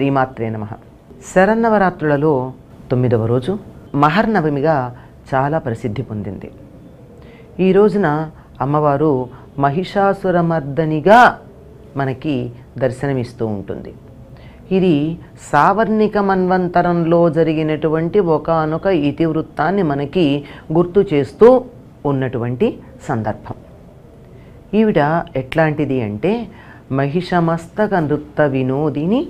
శ్రీమాత్రే నమ శరన్నవరాత్రులలో తొమ్మిదవ రోజు మహర్నవమిగా చాలా ప్రసిద్ధి పొందింది ఈ రోజున అమ్మవారు మహిషాసురమర్దనిగా మనకి దర్శనమిస్తూ ఉంటుంది ఇది సావర్ణిక మన్వంతరంలో జరిగినటువంటి ఒకానొక ఇతివృత్తాన్ని మనకి గుర్తు చేస్తూ ఉన్నటువంటి సందర్భం ఈవిడ ఎట్లాంటిది అంటే మహిషమస్తక నృత్త వినోదిని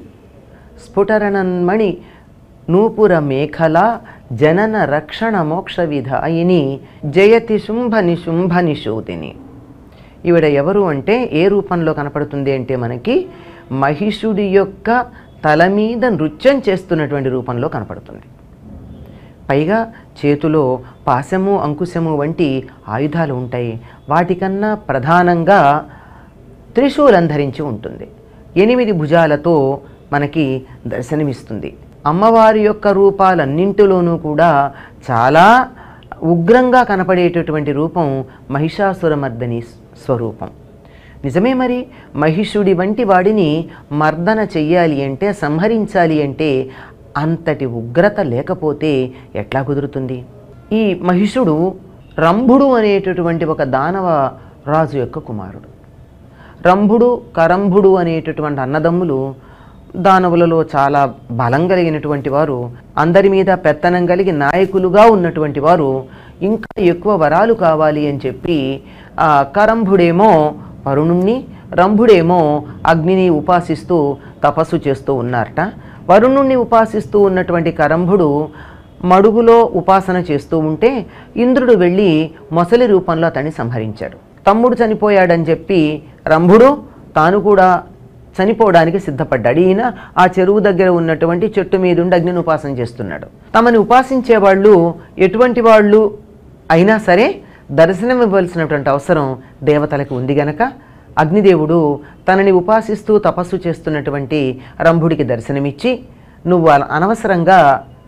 స్ఫుటరణన్మణి నూపుర మేఖల జనన రక్షణ మోక్ష విధాయిని జయతి శుంభ నిశుంభ నిశోదిని ఈవిడ ఎవరు అంటే ఏ రూపంలో కనపడుతుంది అంటే మనకి మహిషుడి యొక్క తల మీద నృత్యం చేస్తున్నటువంటి రూపంలో కనపడుతుంది పైగా చేతిలో పాశము అంకుశము వంటి ఆయుధాలు ఉంటాయి వాటికన్నా ప్రధానంగా త్రిశూలం ధరించి ఉంటుంది ఎనిమిది భుజాలతో మనకి దర్శనమిస్తుంది అమ్మవారి యొక్క రూపాలన్నింటిలోనూ కూడా చాలా ఉగ్రంగా కనపడేటటువంటి రూపం మహిషాసురమర్దని స్వరూపం నిజమే మరి మహిషుడి వంటి వాడిని మర్దన చెయ్యాలి అంటే సంహరించాలి అంటే అంతటి ఉగ్రత లేకపోతే ఎట్లా కుదురుతుంది ఈ మహిషుడు రంభుడు అనేటటువంటి ఒక దానవ రాజు యొక్క కుమారుడు రంభుడు కరంభుడు అనేటటువంటి అన్నదమ్ములు దానవులలో చాలా బలం కలిగినటువంటి వారు అందరి మీద పెత్తనం కలిగి నాయకులుగా ఉన్నటువంటి వారు ఇంకా ఎక్కువ వరాలు కావాలి అని చెప్పి ఆ కరంభుడేమో వరుణుణ్ణి రంభుడేమో అగ్నిని ఉపాసిస్తూ తపస్సు చేస్తూ ఉన్నారట వరుణుణ్ణి ఉపాసిస్తూ ఉన్నటువంటి కరంభుడు మడుగులో ఉపాసన చేస్తూ ఉంటే ఇంద్రుడు వెళ్ళి మొసలి రూపంలో అతన్ని సంహరించాడు తమ్ముడు చనిపోయాడని చెప్పి రంభుడు తాను కూడా చనిపోవడానికి సిద్ధపడ్డాడు ఈయన ఆ చెరువు దగ్గర ఉన్నటువంటి చెట్టు మీద ఉండి అగ్నిని ఉపాసన చేస్తున్నాడు తమని ఉపాసించే వాళ్ళు ఎటువంటి వాళ్ళు అయినా సరే దర్శనం ఇవ్వాల్సినటువంటి అవసరం దేవతలకు ఉంది గనక అగ్నిదేవుడు తనని ఉపాసిస్తూ తపస్సు చేస్తున్నటువంటి రంభుడికి దర్శనమిచ్చి నువ్వు అన- అనవసరంగా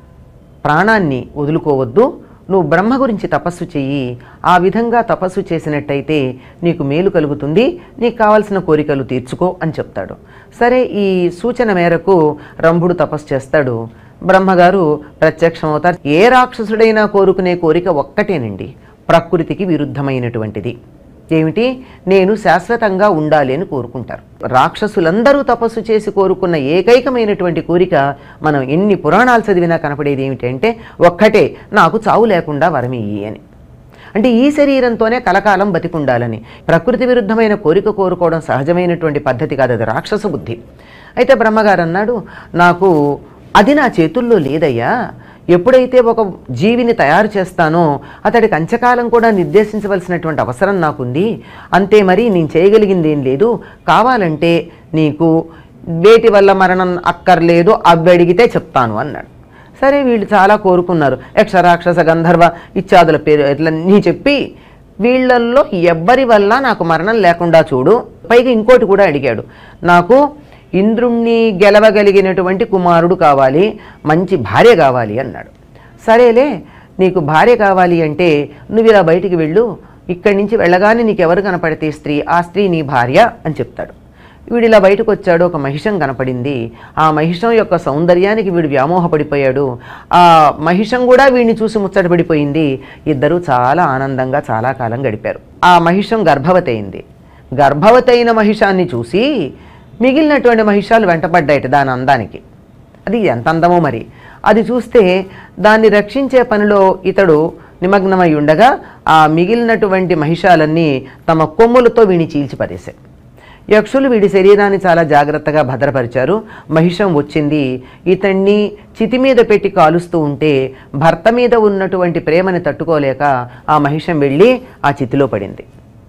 ప్రాణాన్ని వదులుకోవద్దు నువ్వు బ్రహ్మ గురించి తపస్సు చెయ్యి ఆ విధంగా తపస్సు చేసినట్టయితే నీకు మేలు కలుగుతుంది నీకు కావలసిన కోరికలు తీర్చుకో అని చెప్తాడు సరే ఈ సూచన మేరకు రంభుడు తపస్సు చేస్తాడు బ్రహ్మగారు ప్రత్యక్షమవుతారు ఏ రాక్షసుడైనా కోరుకునే కోరిక ఒక్కటేనండి ప్రకృతికి విరుద్ధమైనటువంటిది ఏమిటి నేను శాశ్వతంగా ఉండాలి అని కోరుకుంటారు రాక్షసులందరూ తపస్సు చేసి కోరుకున్న ఏకైకమైనటువంటి కోరిక మనం ఎన్ని పురాణాలు చదివినా కనపడేది ఏమిటంటే ఒక్కటే నాకు చావు లేకుండా వరమియ్యి అని అంటే ఈ శరీరంతోనే కలకాలం బతికుండాలని ప్రకృతి విరుద్ధమైన కోరిక కోరుకోవడం సహజమైనటువంటి పద్ధతి కాదు అది రాక్షస బుద్ధి అయితే బ్రహ్మగారు అన్నాడు నాకు అది నా చేతుల్లో లేదయ్యా ఎప్పుడైతే ఒక జీవిని తయారు చేస్తానో అతడికి అంచకాలం కూడా నిర్దేశించవలసినటువంటి అవసరం నాకుంది అంతే మరి నేను చేయగలిగింది ఏం లేదు కావాలంటే నీకు వేటి వల్ల మరణం అక్కర్లేదు అవి అడిగితే చెప్తాను అన్నాడు సరే వీళ్ళు చాలా కోరుకున్నారు యక్ష రాక్షస గంధర్వ ఇత్యాదుల పేరు ఇట్లన్నీ చెప్పి వీళ్ళల్లో ఎవ్వరి వల్ల నాకు మరణం లేకుండా చూడు పైగా ఇంకోటి కూడా అడిగాడు నాకు ఇంద్రుణ్ణి గెలవగలిగినటువంటి కుమారుడు కావాలి మంచి భార్య కావాలి అన్నాడు సరేలే నీకు భార్య కావాలి అంటే నువ్వు ఇలా బయటికి వెళ్ళు ఇక్కడి నుంచి వెళ్ళగానే నీకు ఎవరు కనపడితే స్త్రీ ఆ స్త్రీ నీ భార్య అని చెప్తాడు వీడు ఇలా బయటకు వచ్చాడు ఒక మహిషం కనపడింది ఆ మహిషం యొక్క సౌందర్యానికి వీడు వ్యామోహపడిపోయాడు ఆ మహిషం కూడా వీడిని చూసి ముచ్చటపడిపోయింది ఇద్దరూ చాలా ఆనందంగా చాలా కాలం గడిపారు ఆ మహిషం గర్భవతి అయింది గర్భవతి అయిన మహిషాన్ని చూసి మిగిలినటువంటి మహిషాలు వెంటపడ్డాయట దాని అందానికి అది ఎంత అందమో మరి అది చూస్తే దాన్ని రక్షించే పనిలో ఇతడు నిమగ్నమై ఉండగా ఆ మిగిలినటువంటి మహిషాలన్నీ తమ కొమ్ములతో వీని చీల్చిపడేశాయి యక్షులు వీడి శరీరాన్ని చాలా జాగ్రత్తగా భద్రపరిచారు మహిషం వచ్చింది ఇతన్ని చితి మీద పెట్టి కాలుస్తూ ఉంటే భర్త మీద ఉన్నటువంటి ప్రేమని తట్టుకోలేక ఆ మహిషం వెళ్ళి ఆ చితిలో పడింది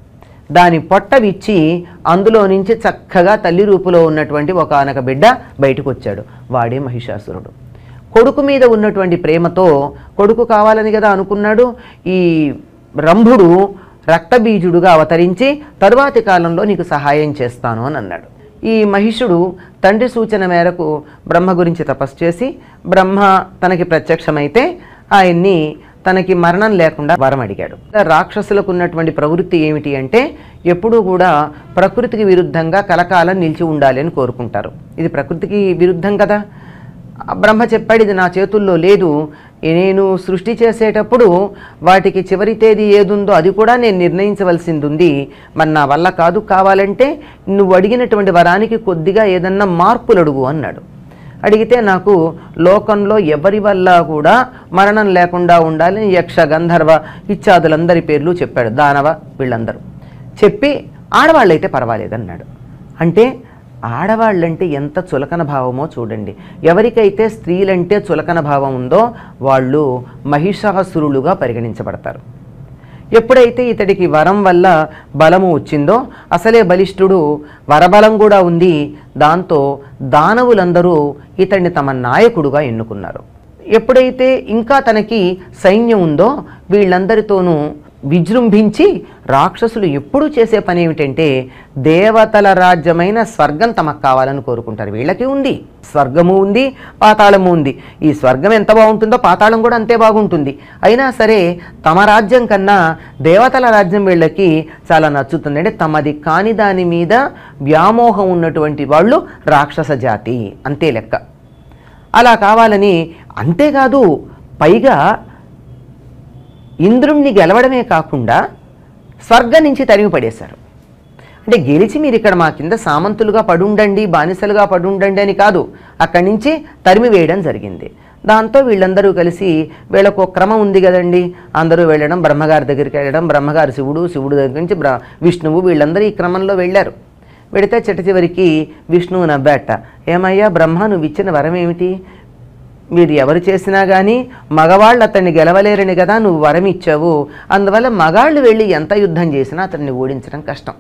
దాని పొట్ట విచ్చి అందులో నుంచి చక్కగా తల్లి రూపులో ఉన్నటువంటి ఒక ఆనక బిడ్డ బయటకు వచ్చాడు వాడే మహిషాసురుడు కొడుకు మీద ఉన్నటువంటి ప్రేమతో కొడుకు కావాలని కదా అనుకున్నాడు ఈ రంభుడు రక్తబీజుడుగా అవతరించి తరువాతి కాలంలో నీకు సహాయం చేస్తాను అని అన్నాడు ఈ మహిషుడు తండ్రి సూచన మేరకు బ్రహ్మ గురించి తపస్సు చేసి బ్రహ్మ తనకి ప్రత్యక్షమైతే ఆయన్ని తనకి మరణం లేకుండా వరం అడిగాడు రాక్షసులకు ఉన్నటువంటి ప్రవృత్తి ఏమిటి అంటే ఎప్పుడూ కూడా ప్రకృతికి విరుద్ధంగా కలకాలం నిలిచి ఉండాలి అని కోరుకుంటారు ఇది ప్రకృతికి విరుద్ధం కదా ఆ బ్రహ్మ చెప్పాడు ఇది నా చేతుల్లో లేదు నేను సృష్టి చేసేటప్పుడు వాటికి చివరి తేదీ ఏదుందో అది కూడా నేను నిర్ణయించవలసింది ఉంది మరి నా వల్ల కాదు కావాలంటే నువ్వు అడిగినటువంటి వరానికి కొద్దిగా ఏదన్నా మార్పులు అడుగు అన్నాడు అడిగితే నాకు లోకంలో ఎవరి వల్ల కూడా మరణం లేకుండా ఉండాలని యక్ష గంధర్వ ఇత్యాదులందరి పేర్లు చెప్పాడు దానవ వీళ్ళందరూ చెప్పి ఆడవాళ్ళైతే పర్వాలేదన్నాడు అంటే ఆడవాళ్ళంటే ఎంత చులకన భావమో చూడండి ఎవరికైతే స్త్రీలంటే చులకన భావం ఉందో వాళ్ళు మహిషాసురులుగా పరిగణించబడతారు ఎప్పుడైతే ఇతడికి వరం వల్ల బలము వచ్చిందో అసలే బలిష్ఠుడు వరబలం కూడా ఉంది దాంతో దానవులందరూ ఇతడిని తమ నాయకుడుగా ఎన్నుకున్నారు ఎప్పుడైతే ఇంకా తనకి సైన్యం ఉందో వీళ్ళందరితోనూ విజృంభించి రాక్షసులు ఎప్పుడూ చేసే పని ఏమిటంటే దేవతల రాజ్యమైన స్వర్గం తమకు కావాలని కోరుకుంటారు వీళ్ళకి ఉంది స్వర్గము ఉంది పాతాళము ఉంది ఈ స్వర్గం ఎంత బాగుంటుందో పాతాళం కూడా అంతే బాగుంటుంది అయినా సరే తమ రాజ్యం కన్నా దేవతల రాజ్యం వీళ్ళకి చాలా నచ్చుతుంది అంటే తమది కాని దాని మీద వ్యామోహం ఉన్నటువంటి వాళ్ళు రాక్షస జాతి అంతే లెక్క అలా కావాలని అంతేకాదు పైగా ఇంద్రుణ్ణి గెలవడమే కాకుండా స్వర్గం నుంచి తరిమి పడేశారు అంటే గెలిచి మీరు ఇక్కడ మా కింద సామంతులుగా పడుండండి బానిసలుగా పడుండండి అని కాదు అక్కడి నుంచి తరిమి వేయడం జరిగింది దాంతో వీళ్ళందరూ కలిసి వీళ్ళకు ఒక క్రమం ఉంది కదండి అందరూ వెళ్ళడం బ్రహ్మగారి దగ్గరికి వెళ్ళడం బ్రహ్మగారు శివుడు శివుడు దగ్గర నుంచి బ్ర విష్ణువు వీళ్ళందరూ ఈ క్రమంలో వెళ్ళారు వెడితే చిట్ట చివరికి విష్ణువు నవ్వాట ఏమయ్యా బ్రహ్మ నువ్వు ఇచ్చిన వరం ఏమిటి మీరు ఎవరు చేసినా కానీ మగవాళ్ళు అతన్ని గెలవలేరని కదా నువ్వు వరం ఇచ్చావు అందువల్ల మగాళ్ళు వెళ్ళి ఎంత యుద్ధం చేసినా అతన్ని ఓడించడం కష్టం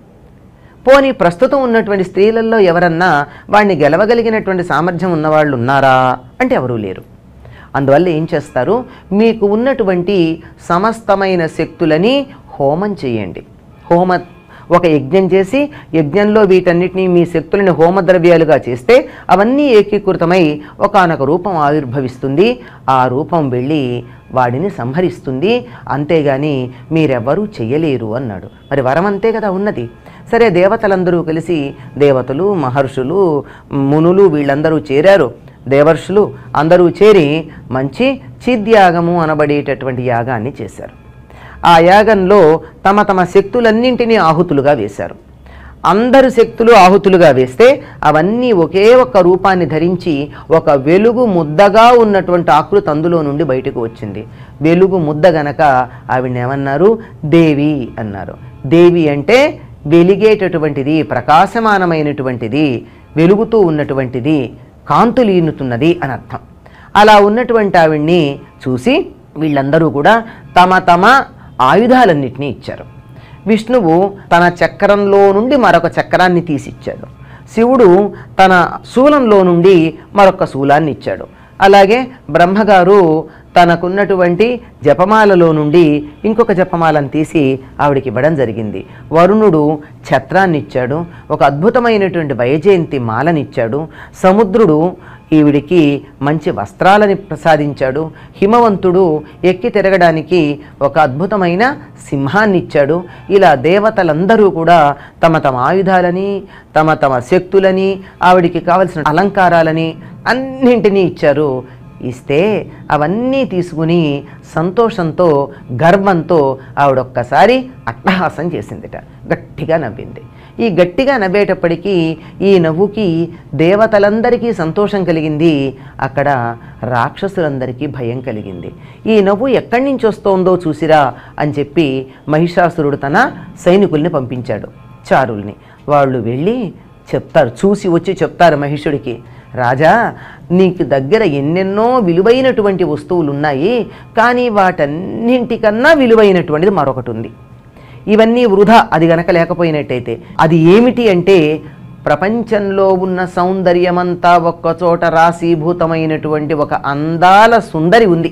పోనీ ప్రస్తుతం ఉన్నటువంటి స్త్రీలలో ఎవరన్నా వాడిని గెలవగలిగినటువంటి సామర్థ్యం ఉన్నవాళ్ళు ఉన్నారా అంటే ఎవరూ లేరు అందువల్ల ఏం చేస్తారు మీకు ఉన్నటువంటి సమస్తమైన శక్తులని హోమం చేయండి హోమ ఒక యజ్ఞం చేసి యజ్ఞంలో వీటన్నిటినీ మీ శక్తులని హోమద్రవ్యాలుగా చేస్తే అవన్నీ ఏకీకృతమై ఒకానొక రూపం ఆవిర్భవిస్తుంది ఆ రూపం వెళ్ళి వాడిని సంహరిస్తుంది అంతేగాని మీరెవ్వరూ చెయ్యలేరు అన్నాడు మరి వరం అంతే కదా ఉన్నది సరే దేవతలందరూ కలిసి దేవతలు మహర్షులు మునులు వీళ్ళందరూ చేరారు దేవర్షులు అందరూ చేరి మంచి చిద్యాగము అనబడేటటువంటి యాగాన్ని చేశారు ఆ యాగంలో తమ తమ శక్తులన్నింటినీ ఆహుతులుగా వేశారు అందరు శక్తులు ఆహుతులుగా వేస్తే అవన్నీ ఒకే ఒక్క రూపాన్ని ధరించి ఒక వెలుగు ముద్దగా ఉన్నటువంటి ఆకృతి అందులో నుండి బయటకు వచ్చింది వెలుగు ముద్ద గనక ఆవిడని ఏమన్నారు దేవి అన్నారు దేవి అంటే వెలిగేటటువంటిది ప్రకాశమానమైనటువంటిది వెలుగుతూ ఉన్నటువంటిది కాంతులీనుతున్నది అని అర్థం అలా ఉన్నటువంటి ఆవిడ్ని చూసి వీళ్ళందరూ కూడా తమ తమ ఆయుధాలన్నింటినీ ఇచ్చారు విష్ణువు తన చక్రంలో నుండి మరొక చక్రాన్ని తీసిచ్చాడు శివుడు తన శూలంలో నుండి మరొక శూలాన్ని ఇచ్చాడు అలాగే బ్రహ్మగారు తనకున్నటువంటి జపమాలలో నుండి ఇంకొక జపమాలను తీసి ఆవిడికి ఇవ్వడం జరిగింది వరుణుడు ఛత్రాన్ని ఇచ్చాడు ఒక అద్భుతమైనటువంటి వైజయంతి మాలనిచ్చాడు సముద్రుడు ఈవిడికి మంచి వస్త్రాలని ప్రసాదించాడు హిమవంతుడు ఎక్కి తిరగడానికి ఒక అద్భుతమైన సింహాన్ని ఇచ్చాడు ఇలా దేవతలందరూ కూడా తమ తమ ఆయుధాలని తమ తమ శక్తులని ఆవిడికి కావలసిన అలంకారాలని అన్నింటినీ ఇచ్చారు ఇస్తే అవన్నీ తీసుకుని సంతోషంతో గర్వంతో ఆవిడొక్కసారి అట్టహాసం చేసిందిట గట్టిగా నవ్వింది ఈ గట్టిగా నవ్వేటప్పటికీ ఈ నవ్వుకి దేవతలందరికీ సంతోషం కలిగింది అక్కడ రాక్షసులందరికీ భయం కలిగింది ఈ నవ్వు ఎక్కడి నుంచి వస్తోందో చూసిరా అని చెప్పి మహిషాసురుడు తన సైనికుల్ని పంపించాడు చారుల్ని వాళ్ళు వెళ్ళి చెప్తారు చూసి వచ్చి చెప్తారు మహిషుడికి రాజా నీకు దగ్గర ఎన్నెన్నో విలువైనటువంటి వస్తువులు ఉన్నాయి కానీ వాటన్నింటికన్నా విలువైనటువంటిది మరొకటి ఉంది ఇవన్నీ వృధా అది గనక లేకపోయినట్టయితే అది ఏమిటి అంటే ప్రపంచంలో ఉన్న సౌందర్యమంతా ఒక్కచోట రాశీభూతమైనటువంటి ఒక అందాల సుందరి ఉంది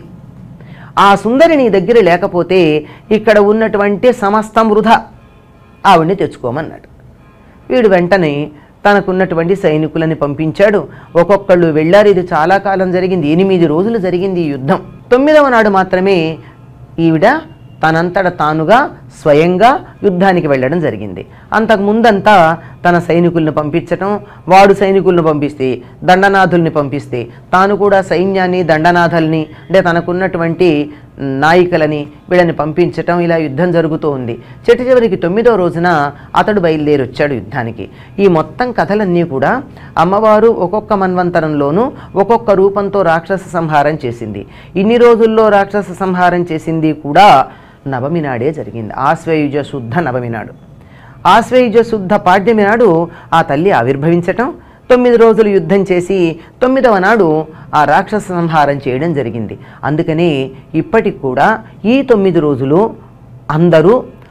ఆ సుందరి నీ దగ్గర లేకపోతే ఇక్కడ ఉన్నటువంటి సమస్తం వృధా ఆవిడ్ని తెచ్చుకోమన్నాడు వీడు వెంటనే తనకున్నటువంటి సైనికులని పంపించాడు ఒక్కొక్కళ్ళు వెళ్ళారు ఇది చాలా కాలం జరిగింది ఎనిమిది రోజులు జరిగింది ఈ యుద్ధం తొమ్మిదవ నాడు మాత్రమే ఈవిడ తనంతట తానుగా స్వయంగా యుద్ధానికి వెళ్ళడం జరిగింది అంతకు ముందంతా తన సైనికుల్ని పంపించటం వాడు సైనికులను పంపిస్తే దండనాథుల్ని పంపిస్తే తాను కూడా సైన్యాన్ని దండనాథుల్ని అంటే తనకున్నటువంటి నాయికలని వీళ్ళని పంపించటం ఇలా యుద్ధం జరుగుతూ ఉంది చెట్టు చివరికి తొమ్మిదో రోజున అతడు బయలుదేరి వచ్చాడు యుద్ధానికి ఈ మొత్తం కథలన్నీ కూడా అమ్మవారు ఒక్కొక్క మన్వంతరంలోనూ ఒక్కొక్క రూపంతో రాక్షస సంహారం చేసింది ఇన్ని రోజుల్లో రాక్షస సంహారం చేసింది కూడా నవమి నాడే జరిగింది ఆశ్వయుజ శుద్ధ నవమి నాడు ఆశ్వయుజ శుద్ధ పాడ్యమి నాడు ఆ తల్లి ఆవిర్భవించటం తొమ్మిది రోజులు యుద్ధం చేసి తొమ్మిదవ నాడు ఆ రాక్షస సంహారం చేయడం జరిగింది అందుకని ఇప్పటికి కూడా ఈ తొమ్మిది రోజులు అందరూ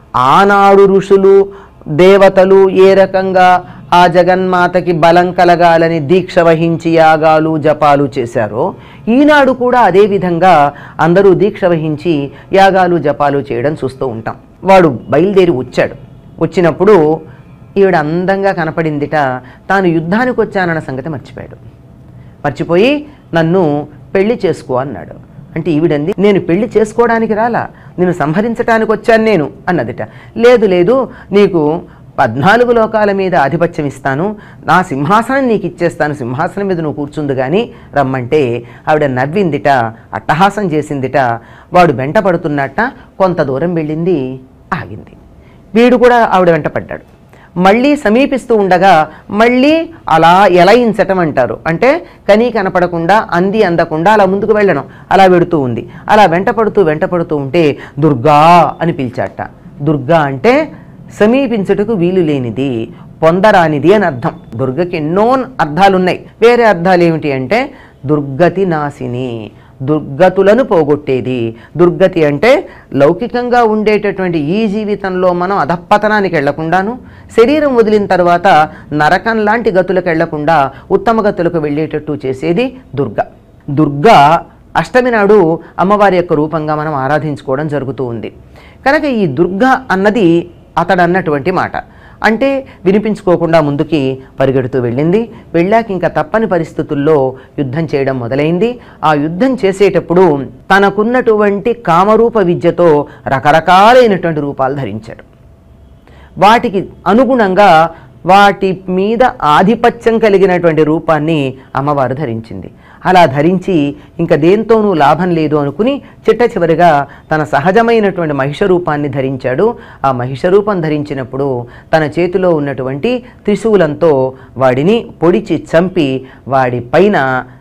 ఆనాడు ఋషులు దేవతలు ఏ రకంగా ఆ జగన్మాతకి బలం కలగాలని దీక్ష వహించి యాగాలు జపాలు చేశారో ఈనాడు కూడా అదే విధంగా అందరూ దీక్ష వహించి యాగాలు జపాలు చేయడం చూస్తూ ఉంటాం వాడు బయలుదేరి వచ్చాడు వచ్చినప్పుడు ఈవిడ అందంగా కనపడిందిట తాను యుద్ధానికి వచ్చానన్న సంగతి మర్చిపోయాడు మర్చిపోయి నన్ను పెళ్లి చేసుకో అన్నాడు అంటే ఈవిడంది నేను పెళ్లి చేసుకోవడానికి రాలా నేను సంహరించడానికి వచ్చాను నేను అన్నదిట లేదు లేదు నీకు పద్నాలుగు లోకాల మీద ఆధిపత్యం ఇస్తాను నా సింహాసనం నీకు ఇచ్చేస్తాను సింహాసనం మీద నువ్వు కూర్చుంది కానీ రమ్మంటే ఆవిడ నవ్విందిట అట్టహాసం చేసిందిట వాడు వెంట పడుతున్నట్ట కొంత దూరం వెళ్ళింది ఆగింది వీడు కూడా ఆవిడ వెంట పడ్డాడు మళ్ళీ సమీపిస్తూ ఉండగా మళ్ళీ అలా ఎలయించటం అంటారు అంటే కనీ కనపడకుండా అంది అందకుండా అలా ముందుకు వెళ్ళడం అలా వెడుతూ ఉంది అలా వెంట పడుతూ వెంట పడుతూ ఉంటే దుర్గా అని పిలిచాట దుర్గా అంటే సమీపించుటకు వీలు లేనిది పొందరానిది అని అర్థం దుర్గకి ఎన్నో అర్థాలున్నాయి వేరే అర్థాలు ఏమిటి అంటే దుర్గతి నాశిని దుర్గతులను పోగొట్టేది దుర్గతి అంటే లౌకికంగా ఉండేటటువంటి ఈ జీవితంలో మనం అధప్పతనానికి వెళ్లకుండాను శరీరం వదిలిన తర్వాత నరకం లాంటి గతులకు వెళ్లకుండా ఉత్తమ గతులకు వెళ్ళేటట్టు చేసేది దుర్గ దుర్గా అష్టమి నాడు అమ్మవారి యొక్క రూపంగా మనం ఆరాధించుకోవడం జరుగుతూ ఉంది కనుక ఈ దుర్గ అన్నది అతడు అన్నటువంటి మాట అంటే వినిపించుకోకుండా ముందుకి పరిగెడుతూ వెళ్ళింది వెళ్ళాక ఇంకా తప్పని పరిస్థితుల్లో యుద్ధం చేయడం మొదలైంది ఆ యుద్ధం చేసేటప్పుడు తనకున్నటువంటి కామరూప విద్యతో రకరకాలైనటువంటి రూపాలు ధరించాడు వాటికి అనుగుణంగా వాటి మీద ఆధిపత్యం కలిగినటువంటి రూపాన్ని అమ్మవారు ధరించింది అలా ధరించి ఇంకా దేంతోనూ లాభం లేదు అనుకుని చిట్ట చివరిగా తన సహజమైనటువంటి మహిష రూపాన్ని ధరించాడు ఆ మహిష రూపం ధరించినప్పుడు తన చేతిలో ఉన్నటువంటి త్రిశూలంతో వాడిని పొడిచి చంపి వాడి పైన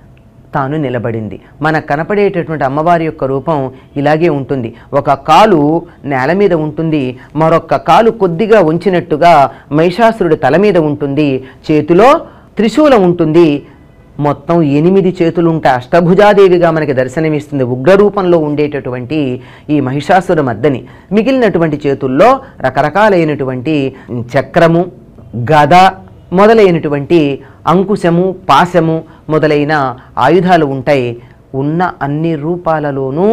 తాను నిలబడింది మనకు కనపడేటటువంటి అమ్మవారి యొక్క రూపం ఇలాగే ఉంటుంది ఒక కాలు నేల మీద ఉంటుంది మరొక కాలు కొద్దిగా ఉంచినట్టుగా మహిషాసురుడి తల మీద ఉంటుంది చేతిలో త్రిశూలం ఉంటుంది మొత్తం ఎనిమిది చేతులు ఉంటాయి అష్టభుజాదేవిగా మనకి దర్శనమిస్తుంది ఉగ్రరూపంలో ఉండేటటువంటి ఈ మహిషాసుర మద్దని మిగిలినటువంటి చేతుల్లో రకరకాలైనటువంటి చక్రము గద మొదలైనటువంటి అంకుశము పాశము మొదలైన ఆయుధాలు ఉంటాయి ఉన్న అన్ని రూపాలలోనూ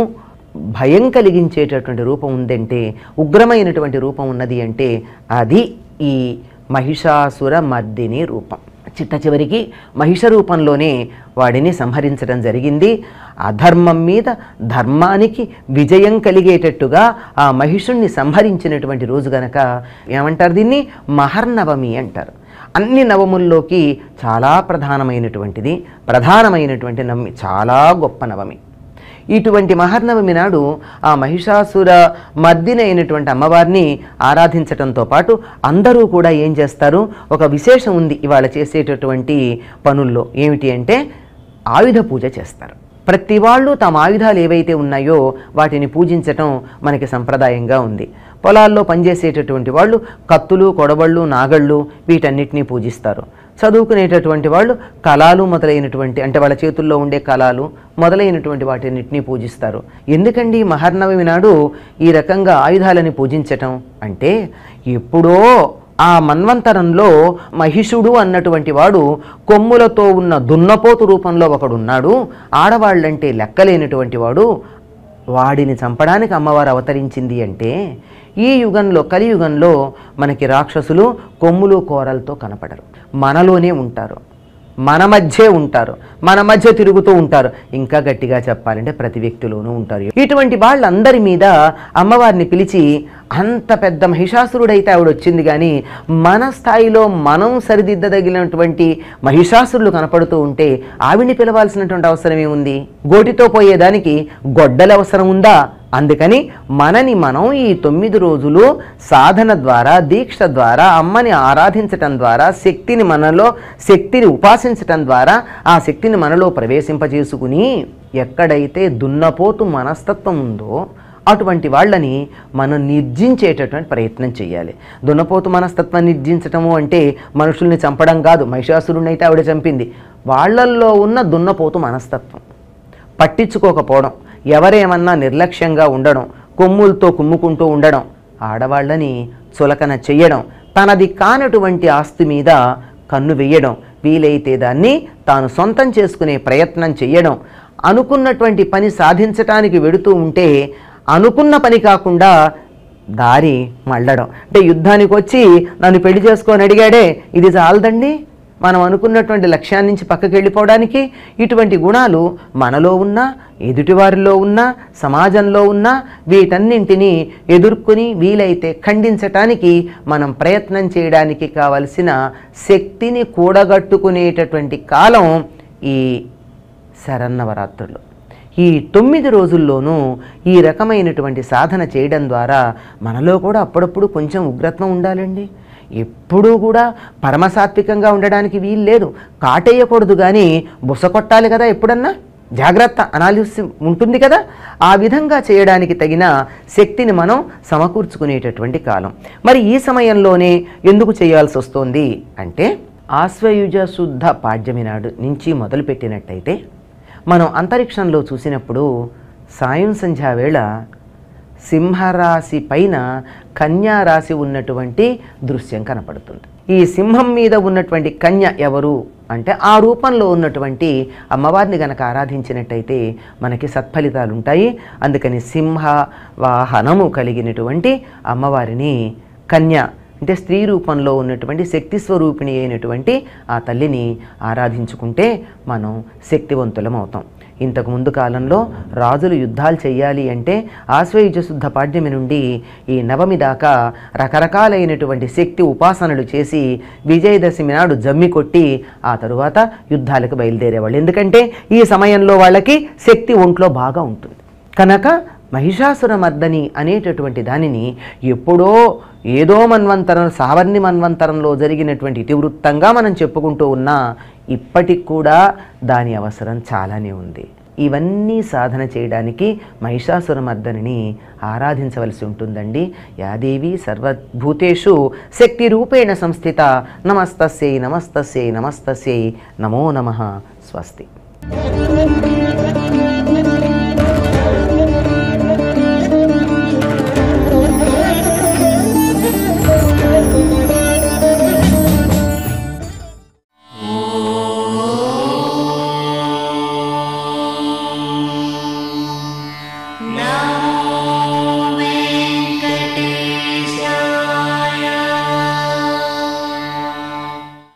భయం కలిగించేటటువంటి రూపం ఉందంటే ఉగ్రమైనటువంటి రూపం ఉన్నది అంటే అది ఈ మహిషాసుర మర్దిని రూపం చిట్ట చివరికి మహిష రూపంలోనే వాడిని సంహరించడం జరిగింది అధర్మం మీద ధర్మానికి విజయం కలిగేటట్టుగా ఆ మహిషుణ్ణి సంహరించినటువంటి రోజు గనక ఏమంటారు దీన్ని మహర్నవమి అంటారు అన్ని నవముల్లోకి చాలా ప్రధానమైనటువంటిది ప్రధానమైనటువంటి నవమి చాలా గొప్ప నవమి ఇటువంటి మహర్నవమి నాడు ఆ మహిషాసుర మర్దిని అయినటువంటి అమ్మవారిని ఆరాధించటంతో పాటు అందరూ కూడా ఏం చేస్తారు ఒక విశేషం ఉంది ఇవాళ చేసేటటువంటి పనుల్లో ఏమిటి అంటే ఆయుధ పూజ చేస్తారు ప్రతి వాళ్ళు తమ ఆయుధాలు ఏవైతే ఉన్నాయో వాటిని పూజించటం మనకి సంప్రదాయంగా ఉంది పొలాల్లో పనిచేసేటటువంటి వాళ్ళు కత్తులు కొడవళ్ళు నాగళ్ళు వీటన్నిటినీ పూజిస్తారు చదువుకునేటటువంటి వాళ్ళు కళాలు మొదలైనటువంటి అంటే వాళ్ళ చేతుల్లో ఉండే కళాలు మొదలైనటువంటి వాటిన్నిటినీ పూజిస్తారు ఎందుకండి మహర్నవమి నాడు ఈ రకంగా ఆయుధాలని పూజించటం అంటే ఎప్పుడో ఆ మన్వంతరంలో మహిషుడు అన్నటువంటి వాడు కొమ్ములతో ఉన్న దున్నపోతు రూపంలో ఒకడున్నాడు ఆడవాళ్ళంటే లెక్కలేనటువంటి వాడు వాడిని చంపడానికి అమ్మవారు అవతరించింది అంటే ఈ యుగంలో కలియుగంలో మనకి రాక్షసులు కొమ్ములు కోరలతో కనపడరు మనలోనే ఉంటారు మన మధ్యే ఉంటారు మన మధ్య తిరుగుతూ ఉంటారు ఇంకా గట్టిగా చెప్పాలంటే ప్రతి వ్యక్తిలోనూ ఉంటారు ఇటువంటి వాళ్ళందరి మీద అమ్మవారిని పిలిచి అంత పెద్ద మహిషాసురుడైతే ఆవిడ వచ్చింది కానీ మన స్థాయిలో మనం సరిదిద్దదగినటువంటి మహిషాసురులు కనపడుతూ ఉంటే ఆవిడ్ని పిలవాల్సినటువంటి అవసరం ఏముంది గోటితో పోయేదానికి గొడ్డల అవసరం ఉందా అందుకని మనని మనం ఈ తొమ్మిది రోజులు సాధన ద్వారా దీక్ష ద్వారా అమ్మని ఆరాధించటం ద్వారా శక్తిని మనలో శక్తిని ఉపాసించటం ద్వారా ఆ శక్తిని మనలో ప్రవేశింపజేసుకుని ఎక్కడైతే దున్నపోతు మనస్తత్వం ఉందో అటువంటి వాళ్ళని మనం నిర్జించేటటువంటి ప్రయత్నం చేయాలి దున్నపోతు మనస్తత్వం నిర్జించటము అంటే మనుషుల్ని చంపడం కాదు మహిషాసురుణ్ణి అయితే ఆవిడ చంపింది వాళ్ళల్లో ఉన్న దున్నపోతు మనస్తత్వం పట్టించుకోకపోవడం ఎవరేమన్నా నిర్లక్ష్యంగా ఉండడం కొమ్ములతో కుమ్ముకుంటూ ఉండడం ఆడవాళ్ళని చులకన చెయ్యడం తనది కానటువంటి ఆస్తి మీద కన్ను వెయ్యడం వీలైతే దాన్ని తాను సొంతం చేసుకునే ప్రయత్నం చెయ్యడం అనుకున్నటువంటి పని సాధించటానికి వెడుతూ ఉంటే అనుకున్న పని కాకుండా దారి మళ్ళడం అంటే యుద్ధానికి వచ్చి నన్ను పెళ్లి చేసుకొని అడిగాడే ఇది చాలదండి మనం అనుకున్నటువంటి లక్ష్యాన్ని నుంచి పక్కకి వెళ్ళిపోవడానికి ఇటువంటి గుణాలు మనలో ఉన్నా ఎదుటివారిలో ఉన్నా సమాజంలో ఉన్నా వీటన్నింటినీ ఎదుర్కొని వీలైతే ఖండించటానికి మనం ప్రయత్నం చేయడానికి కావలసిన శక్తిని కూడగట్టుకునేటటువంటి కాలం ఈ శరన్నవరాత్రులు ఈ తొమ్మిది రోజుల్లోనూ ఈ రకమైనటువంటి సాధన చేయడం ద్వారా మనలో కూడా అప్పుడప్పుడు కొంచెం ఉగ్రత్వం ఉండాలండి ఎప్పుడూ కూడా పరమసాత్వికంగా ఉండడానికి వీలు లేదు కాటేయకూడదు కానీ బుస కొట్టాలి కదా ఎప్పుడన్నా జాగ్రత్త అనాలిసి ఉంటుంది కదా ఆ విధంగా చేయడానికి తగిన శక్తిని మనం సమకూర్చుకునేటటువంటి కాలం మరి ఈ సమయంలోనే ఎందుకు చేయాల్సి వస్తుంది అంటే ఆశ్వయుజ శుద్ధ పాడ్యమి నాడు నుంచి మొదలుపెట్టినట్టయితే మనం అంతరిక్షంలో చూసినప్పుడు సాయం సంధ్యా వేళ సింహరాశి పైన కన్యా రాశి ఉన్నటువంటి దృశ్యం కనపడుతుంది ఈ సింహం మీద ఉన్నటువంటి కన్య ఎవరు అంటే ఆ రూపంలో ఉన్నటువంటి అమ్మవారిని గనక ఆరాధించినట్టయితే మనకి సత్ఫలితాలు ఉంటాయి అందుకని సింహ వాహనము కలిగినటువంటి అమ్మవారిని కన్య అంటే స్త్రీ రూపంలో ఉన్నటువంటి శక్తి స్వరూపిణి అయినటువంటి ఆ తల్లిని ఆరాధించుకుంటే మనం శక్తివంతులం అవుతాం ఇంతకు ముందు కాలంలో రాజులు యుద్ధాలు చేయాలి అంటే ఆశ్వయుజ శుద్ధ పాడ్యమి నుండి ఈ నవమి దాకా రకరకాలైనటువంటి శక్తి ఉపాసనలు చేసి విజయదశమి నాడు జమ్మి కొట్టి ఆ తరువాత యుద్ధాలకు బయలుదేరేవాళ్ళు ఎందుకంటే ఈ సమయంలో వాళ్ళకి శక్తి ఒంట్లో బాగా ఉంటుంది కనుక మహిషాసుర మర్దని అనేటటువంటి దానిని ఎప్పుడో ఏదో మన్వంతరం సావర్ణి మన్వంతరంలో జరిగినటువంటి ఇతివృత్తంగా మనం చెప్పుకుంటూ ఉన్నా ఇప్పటికి కూడా దాని అవసరం చాలానే ఉంది ఇవన్నీ సాధన చేయడానికి మహిషాసుర మర్దనిని ఆరాధించవలసి ఉంటుందండి యాదేవి సర్వభూతేషు శక్తి రూపేణ సంస్థిత నమస్తస్యై నమస్తస్యై నమస్తస్యై నమో నమ స్వస్తి